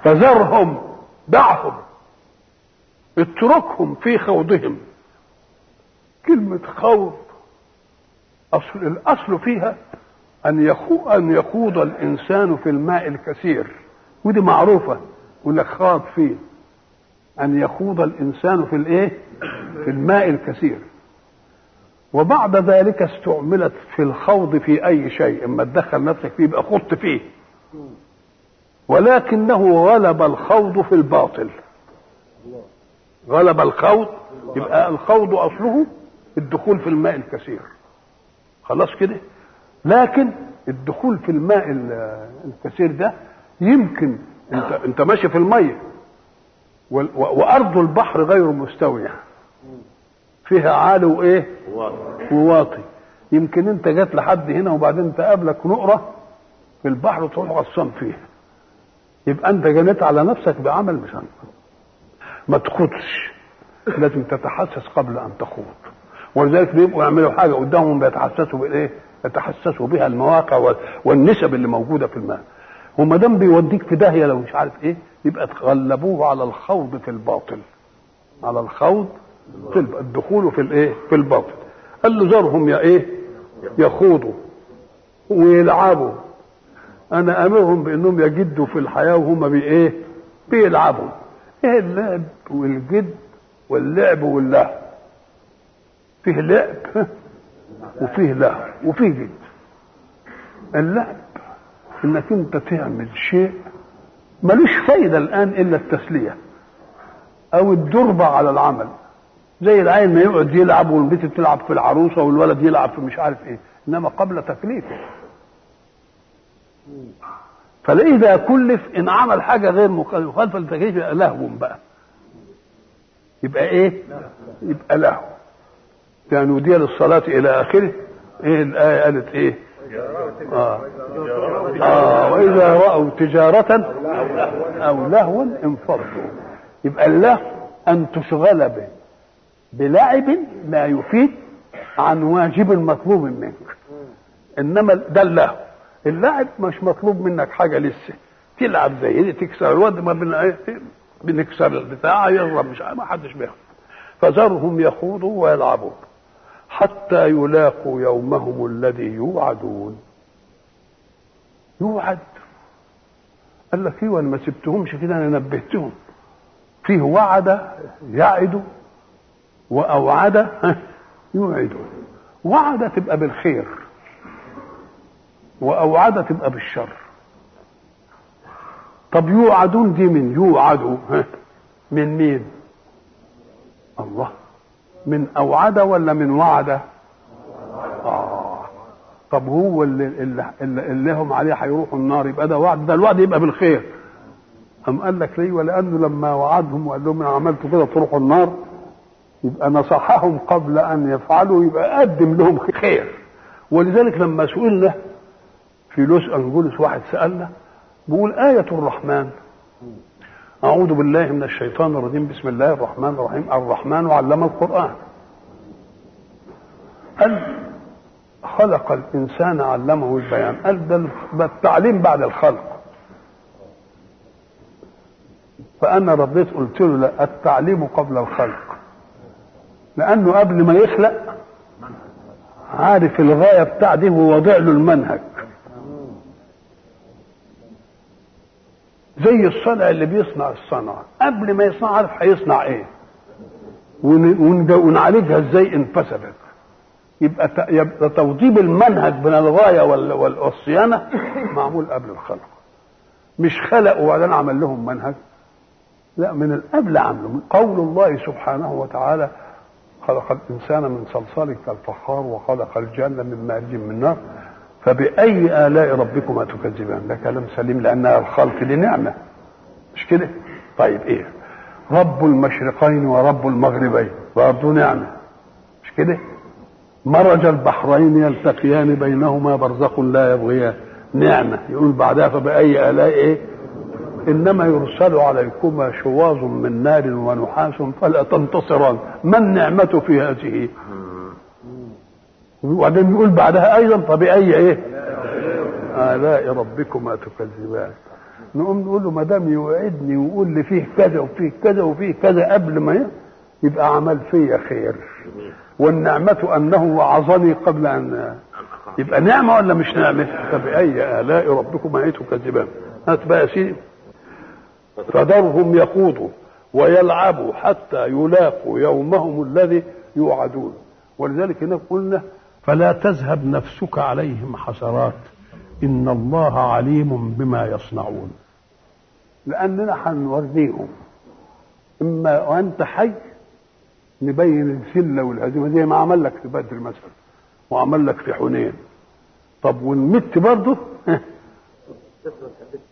فذرهم دعهم اتركهم في خوضهم كلمة خوض أصل الأصل فيها أن يخو أن يخوض الإنسان في الماء الكثير ودي معروفة يقول لك خاض فيه أن يخوض الإنسان في الإيه؟ في الماء الكثير وبعد ذلك استعملت في الخوض في أي شيء اما تدخل نفسك فيه يبقى خضت فيه ولكنه غلب الخوض في الباطل غلب الخوض يبقى الخوض أصله الدخول في الماء الكثير خلاص كده لكن الدخول في الماء الكثير ده يمكن انت انت ماشي في الميه وارض البحر غير مستويه فيها عالي وايه وواطي يمكن انت جات لحد هنا وبعدين تقابلك نقره في البحر تروح غصان فيها يبقى انت جنيت على نفسك بعمل مش انت ما تخوضش لازم تتحسس قبل ان تخوض ولذلك بيبقوا يعملوا حاجه قدامهم بيتحسسوا بالايه؟ يتحسسوا بها المواقع والنسب اللي موجوده في الماء وما دام بيوديك في داهيه لو مش عارف ايه يبقى تغلبوه على الخوض في الباطل على الخوض في الدخول في الايه في الباطل قال له ذرهم يا ايه يخوضوا ويلعبوا انا امرهم بانهم يجدوا في الحياه وهم بايه بيلعبوا ايه اللعب والجد واللعب واللهو فيه لعب وفيه لهو وفيه جد اللعب انك انت تعمل شيء ملوش فايده الان الا التسليه او الدربه على العمل زي العيل ما يقعد يلعب والبنت بتلعب في العروسه والولد يلعب في مش عارف ايه انما قبل تكليفه فاذا كلف ان عمل حاجه غير مخالفه للتكليف يبقى لهو بقى يبقى ايه يبقى لهو يعني ودي للصلاه الى اخره ايه الايه قالت ايه آه. آه وإذا رأوا تجارة أو لهوا انفضوا يبقى اللهو أن تشغل به بلعب لا يفيد عن واجب مطلوب منك إنما ده اللهو اللعب مش مطلوب منك حاجة لسه تلعب زي دي تكسر الواد ما بنكسر البتاع يضرب مش ما حدش بياخد فذرهم يخوضوا ويلعبوا حتى يلاقوا يومهم الذي يوعدون يوعد قال لك ايوه انا ما سبتهمش كده انا نبهتهم فيه وعد يعد واوعد يوعد وعد تبقى بالخير واوعد تبقى بالشر طب يوعدون دي من يوعدوا من مين الله من اوعد ولا من وعد اه طب هو اللي اللي, اللي هم عليه هيروحوا النار يبقى ده وعد ده الوعد يبقى بالخير أم قال لك ليه ولأنه لما وعدهم وقال لهم أنا عملت كده تروحوا النار يبقى نصحهم قبل أن يفعلوا يبقى قدم لهم خير ولذلك لما سئلنا في لوس أنجلس واحد سألنا بيقول آية الرحمن أعوذ بالله من الشيطان الرجيم بسم الله الرحمن الرحيم الرحمن علم القرآن قال خلق الإنسان علمه البيان قال ده التعليم بعد الخلق فأنا رديت قلت له لا التعليم قبل الخلق لأنه قبل ما يخلق عارف الغاية بتاعته ووضع له المنهج زي الصنع اللي بيصنع الصنعة قبل ما يصنع عارف هيصنع ايه ونعالجها ازاي ان فسدت يبقى يبقى توضيب المنهج من الغاية والصيانة معمول قبل الخلق مش خلق وبعدين عمل لهم منهج لا من القبل عمله من قول الله سبحانه وتعالى خلق الإنسان من صلصال كالفخار وخلق الجنة من مارج من نار فبأي آلاء ربكما تكذبان ده كلام سليم لأنها الخلق دي نعمة مش كده طيب إيه رب المشرقين ورب المغربين برضه نعمة مش كده مرج البحرين يلتقيان بينهما برزخ لا يبغيان نعمة يقول بعدها فبأي آلاء إيه إنما يرسل عليكما شواظ من نار ونحاس فلا تنتصران ما النعمة في هذه وبعدين يقول بعدها أيضا فبأي إيه آلاء ربكما تكذبان نقوم نقول له ما دام يوعدني ويقول لي فيه كذا وفيه كذا وفيه كذا قبل ما ي- يبقى عمل فيا خير والنعمة أنه وعظني قبل أن يبقى نعمة ولا مش نعمة؟ فبأي آلاء ربكما تكذبان؟ هات بقى يا سيدي فذرهم يخوضوا ويلعبوا حتى يلاقوا يومهم الذي يوعدون ولذلك هنا قلنا فلا تذهب نفسك عليهم حسرات إن الله عليم بما يصنعون لأننا هنوريهم إما وأنت حي نبين الذلة والهزيمة زي ما عمل لك في بدر مثلا وعمل لك في حنين طب ونمت برضه